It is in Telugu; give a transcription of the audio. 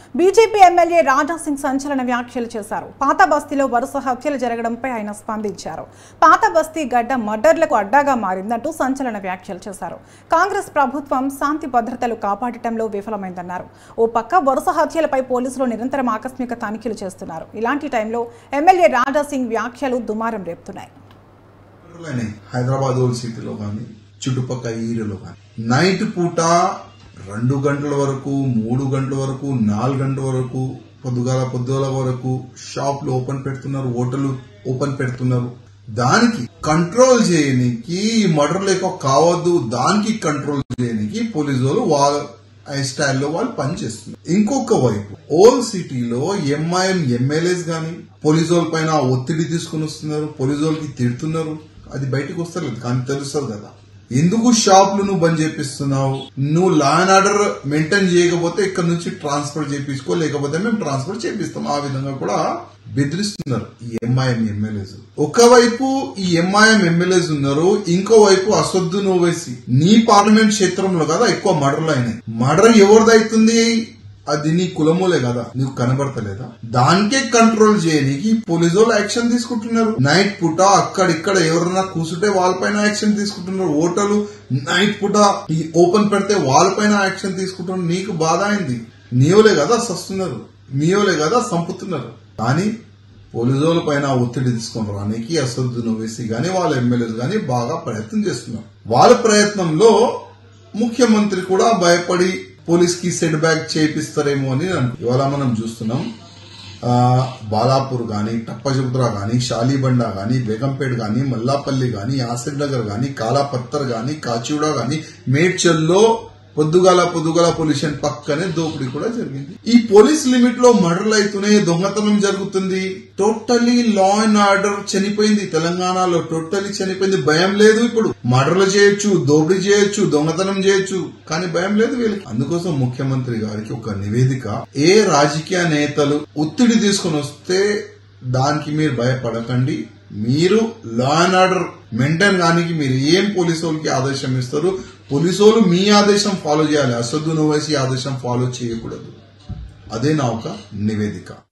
బీజేపీ ఎమ్మెల్యే రాజా సింగ్ సంచలన వ్యాఖ్యలు చేశారు పాత బస్తీలో వరుస హత్యలు జరగడంపై ఆయన స్పందించారు పాత బస్తీ గడ్డ మర్డర్లకు అడ్డాగా మారిందంటూ సంచలన వ్యాఖ్యలు చేశారు కాంగ్రెస్ ప్రభుత్వం శాంతి భద్రతలు కాపాడటంలో విఫలమైందన్నారు ఓ పక్క వరుస హత్యలపై పోలీసులు నిరంతరం ఆకస్మిక తనిఖీలు చేస్తున్నారు ఇలాంటి టైంలో ఎమ్మెల్యే రాజా సింగ్ వ్యాఖ్యలు దుమారం రేపుతున్నాయి ఘటనలైనాయి హైదరాబాద్ ఓల్డ్ సిటీలో కానీ చుట్టుపక్కల ఏరియాలో కానీ నైట్ పూట రెండు గంటల వరకు మూడు గంటల వరకు నాలుగు గంటల వరకు పొద్దుగాల పొద్దుగాల వరకు షాప్లు ఓపెన్ పెడుతున్నారు హోటల్ ఓపెన్ పెడుతున్నారు దానికి కంట్రోల్ చేయనికి ఈ మర్డర్లు ఎక్కువ కావద్దు దానికి కంట్రోల్ చేయనికి పోలీసు వాళ్ళు వాళ్ళ ఆ స్టైల్లో వాళ్ళు పనిచేస్తున్నారు ఇంకొక వైపు ఓల్డ్ సిటీలో ఎంఐఎం ఎమ్మెల్యేస్ గాని పోలీసు వాళ్ళ పైన ఒత్తిడి తీసుకుని వస్తున్నారు పోలీసు వాళ్ళకి తిడుతున్నారు అది బయటకు వస్తలేదు కానీ తెలుస్తుంది కదా ఎందుకు షాపులు నువ్వు బంద్ చేపిస్తున్నావు నువ్వు లా అండ్ ఆర్డర్ మెయింటైన్ చేయకపోతే ఇక్కడ నుంచి ట్రాన్స్ఫర్ చేపించుకో లేకపోతే మేము ట్రాన్స్ఫర్ చేపిస్తాం ఆ విధంగా కూడా బెదిరిస్తున్నారు ఈ ఎంఐఎం ఎమ్మెల్యేస్ ఒకవైపు ఈ ఎంఐఎం ఎమ్మెల్యేస్ ఉన్నారు ఇంకో వైపు అసొద్దు నోవేసి నీ పార్లమెంట్ క్షేత్రంలో కదా ఎక్కువ మర్డర్లు అయినాయి మర్డర్ ఎవరిదైతుంది అది నీ కులమూలే కదా నీకు కనబడతలేదా దానికే కంట్రోల్ చేయడానికి పోలీసు వాళ్ళు యాక్షన్ తీసుకుంటున్నారు నైట్ పూట అక్కడిక్కడ ఎవరైనా కూర్చుంటే వాళ్ళపైన యాక్షన్ తీసుకుంటున్నారు ఓటర్లు నైట్ పూట ఈ ఓపెన్ పెడితే వాళ్ళపైన యాక్షన్ తీసుకుంటున్నారు నీకు బాధ అయింది నీవులే కదా సస్తున్నారు నీవులే కదా సంపుతున్నారు కానీ పోలీసు వాళ్ళ పైన ఒత్తిడి తీసుకుని రానికి అసదును వేసి గాని వాళ్ళ ఎమ్మెల్యేలు గాని బాగా ప్రయత్నం చేస్తున్నారు వాళ్ళ ప్రయత్నంలో ముఖ్యమంత్రి కూడా భయపడి పోలీస్ కి సెట్ బ్యాక్ చేపిస్తారేమో అని అను- ఇవాళ మనం చూస్తున్నాం ఆ, బాలాపూర్ గాని టప్పజుద్రా గాని షాలీబండ గాని బేగంపేట్ గాని మల్లాపల్లి గాని ఆసిఫ్ నగర్ గాని కాలాపత్తర్ గాని కాచిగూడ గాని మేడ్చల్లో పొద్దుగాల పొద్దుగాల పొల్యూషన్ పక్కనే దోపిడీ కూడా జరిగింది ఈ పోలీస్ లిమిట్ లో మర్డర్లు అవుతున్నాయి దొంగతనం జరుగుతుంది టోటలీ లా అండ్ ఆర్డర్ చనిపోయింది తెలంగాణలో టోటలీ చనిపోయింది భయం లేదు ఇప్పుడు మర్డర్లు చేయొచ్చు దోపిడీ చేయొచ్చు దొంగతనం చేయొచ్చు కానీ భయం లేదు వీళ్ళకి అందుకోసం ముఖ్యమంత్రి గారికి ఒక నివేదిక ఏ రాజకీయ నేతలు ఒత్తిడి తీసుకొని వస్తే దానికి మీరు భయపడకండి మీరు లా అండ్ ఆర్డర్ మెయింటైన్ కానికి మీరు ఏం పోలీసు వాళ్ళకి ఆదేశం ఇస్తారు పోలీసు వాళ్ళు మీ ఆదేశం ఫాలో చేయాలి అసదు నోవేసి ఆదేశం ఫాలో చేయకూడదు అదే నా ఒక నివేదిక